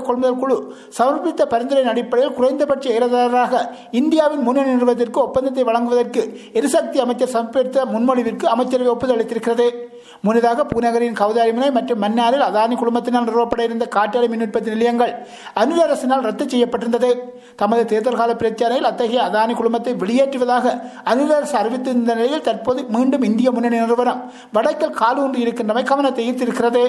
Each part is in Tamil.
கொள்முதல் குழு சமர்ப்பித்த பரிந்துரையின் அடிப்படையில் குறைந்தபட்ச ஏலதாரராக இந்தியாவின் முன்னணி நிறுவனத்திற்கு ஒப்பந்தத்தை வழங்குவதற்கு எரிசக்தி அமைச்சர் சமர்ப்பித்த முன்மொழிவிற்கு அமைச்சரவை ஒப்புதல் அளித்திருக்கிறது முன்னதாக பூநகரின் கவுதாரிமனை மற்றும் மன்னாரில் அதானி குழுமத்தினால் நிறுவப்பட இருந்த காற்றாலை மின் உற்பத்தி நிலையங்கள் அனுர அரசினால் ரத்து செய்யப்பட்டிருந்தது தமது தேர்தல் கால பிரச்சாரையில் அத்தகைய அதானி குழுமத்தை வெளியேற்றுவதாக அனுர அரசு அறிவித்திருந்த நிலையில் தற்போது மீண்டும் இந்திய முன்னணி நிறுவனம் வடக்கில் கால் ஊன்றி இருக்கின்றமை கவனத்தை ஈர்த்திருக்கிறது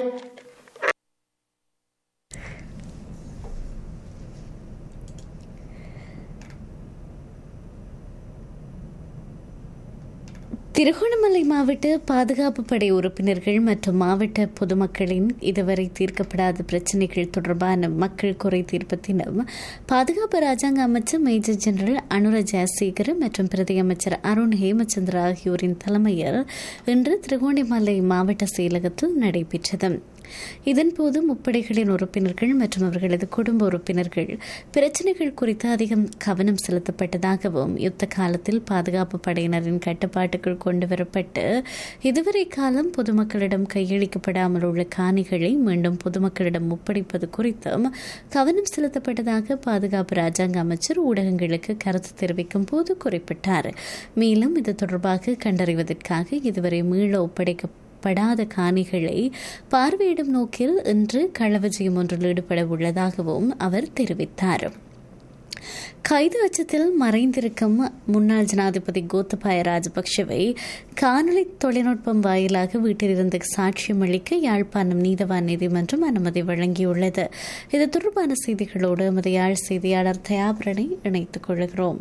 திருகோணமலை மாவட்ட பாதுகாப்பு படை உறுப்பினர்கள் மற்றும் மாவட்ட பொதுமக்களின் இதுவரை தீர்க்கப்படாத பிரச்சினைகள் தொடர்பான மக்கள் குறை தீர்ப்பு தினம் பாதுகாப்பு ராஜாங்க அமைச்சர் மேஜர் ஜெனரல் அனுர ஜெயசேகர் மற்றும் பிரதி அமைச்சர் அருண் ஹேமச்சந்திர ஆகியோரின் தலைமையில் இன்று திருகோணமலை மாவட்ட செயலகத்தில் நடைபெற்றது இதன்போது முப்படைகளின் உறுப்பினர்கள் மற்றும் அவர்களது குடும்ப உறுப்பினர்கள் பிரச்சினைகள் குறித்து அதிகம் கவனம் செலுத்தப்பட்டதாகவும் யுத்த காலத்தில் பாதுகாப்பு படையினரின் கட்டுப்பாட்டுக்குள் கொண்டுவரப்பட்டு இதுவரை காலம் பொதுமக்களிடம் கையளிக்கப்படாமல் உள்ள காணிகளை மீண்டும் பொதுமக்களிடம் ஒப்படைப்பது குறித்தும் கவனம் செலுத்தப்பட்டதாக பாதுகாப்பு ராஜாங்க அமைச்சர் ஊடகங்களுக்கு கருத்து தெரிவிக்கும் போது குறிப்பிட்டார் மேலும் இது தொடர்பாக கண்டறிவதற்காக இதுவரை மீள ஒப்படைக்க படாத காணிகளை பார்வையிடும் நோக்கில் இன்று களவஜயம் ஒன்றில் ஈடுபட உள்ளதாகவும் அவர் தெரிவித்தார் கைது அச்சத்தில் மறைந்திருக்கும் முன்னாள் ஜனாதிபதி கோத்தபாய ராஜபக்ஷவை காணொலி தொழில்நுட்பம் வாயிலாக வீட்டிலிருந்து சாட்சியம் அளிக்க யாழ்ப்பாணம் நீதவான் நீதிமன்றம் அனுமதி வழங்கியுள்ளது இது தொடர்பான செய்திகளோடு எமது யாழ் செய்தியாளர் தயாபரனை இணைத்துக் கொள்கிறோம்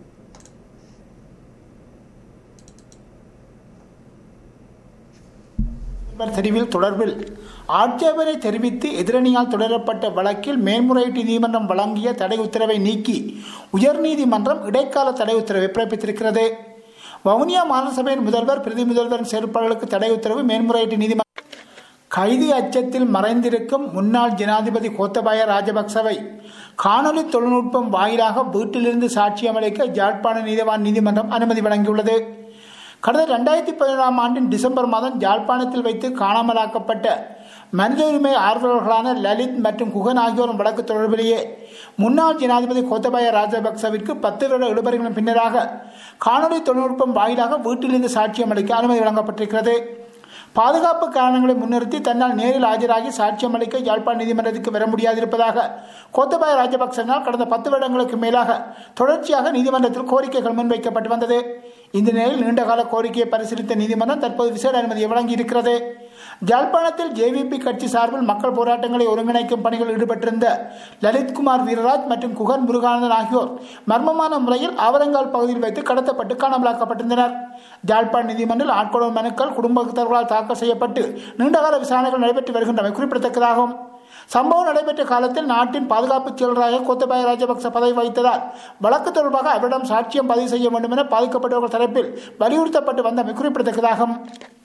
தெரிவில் தொடர்பில் ஆட்சேபனை தெரிவித்து எதிரணியால் தொடரப்பட்ட வழக்கில் மேன்முறையீட்டு நீதிமன்றம் வழங்கிய தடை உத்தரவை நீக்கி உயர்நீதிமன்றம் இடைக்கால தடை உத்தரவை பிறப்பித்திருக்கிறது வவுனியா மாநசபையின் முதல்வர் பிரதி முதல்வரின் செயற்பாடுகளுக்கு தடை உத்தரவு மேன்முறையீட்டு நீதிமன்றம் கைது அச்சத்தில் மறைந்திருக்கும் முன்னாள் ஜனாதிபதி கோத்தபாய ராஜபக்சவை காணொலி தொழில்நுட்பம் வாயிலாக வீட்டிலிருந்து சாட்சியம் அளிக்க ஜாழ்ப்பாண நீதிவான் நீதிமன்றம் அனுமதி வழங்கியுள்ளது கடந்த ரெண்டாயிரத்தி பதினேழாம் ஆண்டின் டிசம்பர் மாதம் யாழ்ப்பாணத்தில் வைத்து காணாமலாக்கப்பட்ட மனித உரிமை ஆர்வலர்களான லலித் மற்றும் குகன் ஆகியோரும் வழக்கு தொடர்பிலேயே முன்னாள் ஜனாதிபதி கோத்தபாய ராஜபக்சவிற்கு பத்து வருட இடுபறிகளின் பின்னராக காணொலி தொழில்நுட்பம் வாயிலாக வீட்டிலிருந்து சாட்சியம் அளிக்க அனுமதி வழங்கப்பட்டிருக்கிறது பாதுகாப்பு காரணங்களை முன்னிறுத்தி தன்னால் நேரில் ஆஜராகி சாட்சியம் அளிக்க யாழ்ப்பாண நீதிமன்றத்துக்கு வர முடியாதிருப்பதாக கோத்தபாய ராஜபக்சனால் கடந்த பத்து வருடங்களுக்கு மேலாக தொடர்ச்சியாக நீதிமன்றத்தில் கோரிக்கைகள் முன்வைக்கப்பட்டு வந்தது இந்த நிலையில் நீண்டகால கோரிக்கையை பரிசீலித்த நீதிமன்றம் தற்போது விசேட அனுமதியை வழங்கியிருக்கிறது ஜாழ்ப்பாணத்தில் ஜேவிபி கட்சி சார்பில் மக்கள் போராட்டங்களை ஒருங்கிணைக்கும் பணிகளில் ஈடுபட்டிருந்த லலித்குமார் வீரராஜ் மற்றும் குகன் முருகானந்தன் ஆகியோர் மர்மமான முறையில் ஆவரங்கால் பகுதியில் வைத்து கடத்தப்பட்டு காணாமலாக்கப்பட்டிருந்தனர் ஜாழ்ப்பாண நீதிமன்றில் ஆட்கொள்ளும் மனுக்கள் குடும்பத்தவர்களால் தாக்கல் செய்யப்பட்டு நீண்டகால விசாரணைகள் நடைபெற்று வருகின்றமை குறிப்பிடத்தக்கதாகும் சம்பவம் நடைபெற்ற காலத்தில் நாட்டின் பாதுகாப்பு செயலராக கோத்தபாய ராஜபக்ச பதவி வகித்ததால் வழக்கு தொடர்பாக அவரிடம் சாட்சியம் பதிவு செய்ய வேண்டும் என பாதிக்கப்பட்டவர்கள் தரப்பில் வலியுறுத்தப்பட்டு வந்தமை குறிப்பிடத்தக்கதாகும்